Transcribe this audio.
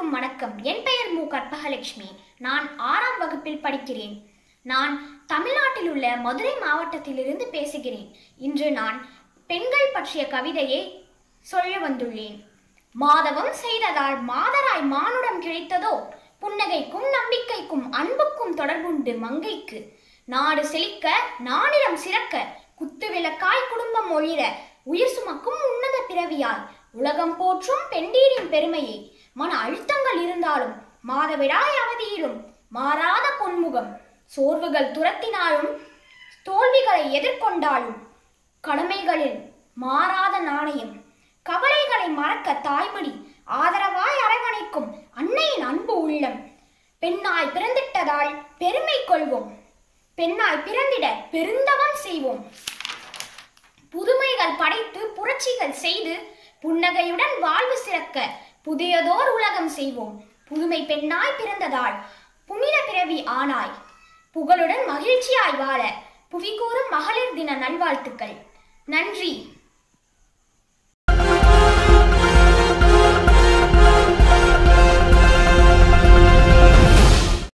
அனைவருக்கும் வணக்கம் என் பெயர் மு கற்பகலட்சுமி நான் ஆறாம் வகுப்பில் படிக்கிறேன் நான் தமிழ்நாட்டில் உள்ள மதுரை மாவட்டத்திலிருந்து பேசுகிறேன் இன்று நான் பெண்கள் பற்றிய கவிதையை சொல்ல வந்துள்ளேன் மாதவம் செய்ததால் மாதராய் மானுடம் கிடைத்ததோ புன்னகைக்கும் நம்பிக்கைக்கும் அன்புக்கும் தொடர்புண்டு மங்கைக்கு நாடு செழிக்க நானிலம் சிறக்க குத்து விளக்காய் குடும்பம் ஒளிர உயிர் சுமக்கும் உன்னத பிறவியாய் உலகம் போற்றும் பெண்டீரின் பெருமையை மன அழுத்தங்கள் இருந்தாலும் மாதவிடாய் அவதியிலும் மாறாத பொன்முகம் சோர்வுகள் துரத்தினாலும் தோல்விகளை எதிர்கொண்டாலும் கடமைகளில் மாறாத நாணயம் கவலைகளை மறக்க தாய்மடி ஆதரவாய் அரவணைக்கும் அன்னையின் அன்பு உள்ளம் பெண்ணாய் பிறந்திட்டதால் பெருமை கொள்வோம் பெண்ணாய் பிறந்திட பெருந்தவம் செய்வோம் புதுமைகள் படைத்து புரட்சிகள் செய்து புன்னகையுடன் வாழ்வு சிறக்க புதியதோர் உலகம் செய்வோம் புதுமை பெண்ணாய் பிறந்ததால் புனித பிறவி ஆனாய் புகழுடன் மகிழ்ச்சியாய் வாழ புவிகூறும் மகளிர் தின நல்வாழ்த்துக்கள் நன்றி